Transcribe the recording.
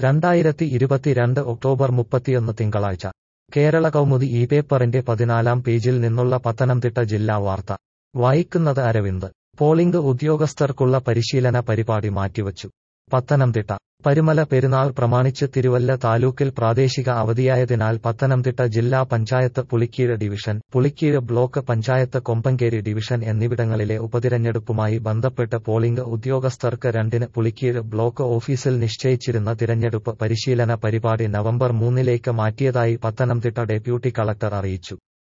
രണ്ടായിരത്തി ഇരുപത്തിരണ്ട് ഒക്ടോബർ മുപ്പത്തിയൊന്ന് തിങ്കളാഴ്ച കേരള കൗമുദി ഈ പേപ്പറിന്റെ പതിനാലാം പേജിൽ നിന്നുള്ള പത്തനംതിട്ട ജില്ലാ വാർത്ത വായിക്കുന്നത് അരവിന്ദ് പോളിംഗ് ഉദ്യോഗസ്ഥർക്കുള്ള പരിശീലന പരിപാടി മാറ്റിവച്ചു പത്തനംതിട്ട പരുമല പെരുന്നാൾ പ്രമാണിച്ച് തിരുവല്ല താലൂക്കിൽ പ്രാദേശിക അവധിയായതിനാൽ പത്തനംതിട്ട ജില്ലാ panchayat Pulikeezh division Pulikeezh block panchayat Kombankeri division എന്നിവിടങ്ങളിലെ ഉപതിരഞ്ഞെടുപ്പുമായി ബന്ധപ്പെട്ട് പോളിംഗ് ഉദ്യോഗസ്ഥർക്ക് രണ്ടിന് പുളിക്കീഴ് ബ്ലോക്ക് ഓഫീസിൽ നിശ്ചയിച്ചിരുന്ന തിരഞ്ഞെടുപ്പ് പരിശീലന പരിപാടി നവംബർ മൂന്നിലേക്ക് മാറ്റിയതായി പത്തനംതിട്ട ഡെപ്യൂട്ടി കളക്ടർ അറിയിച്ചു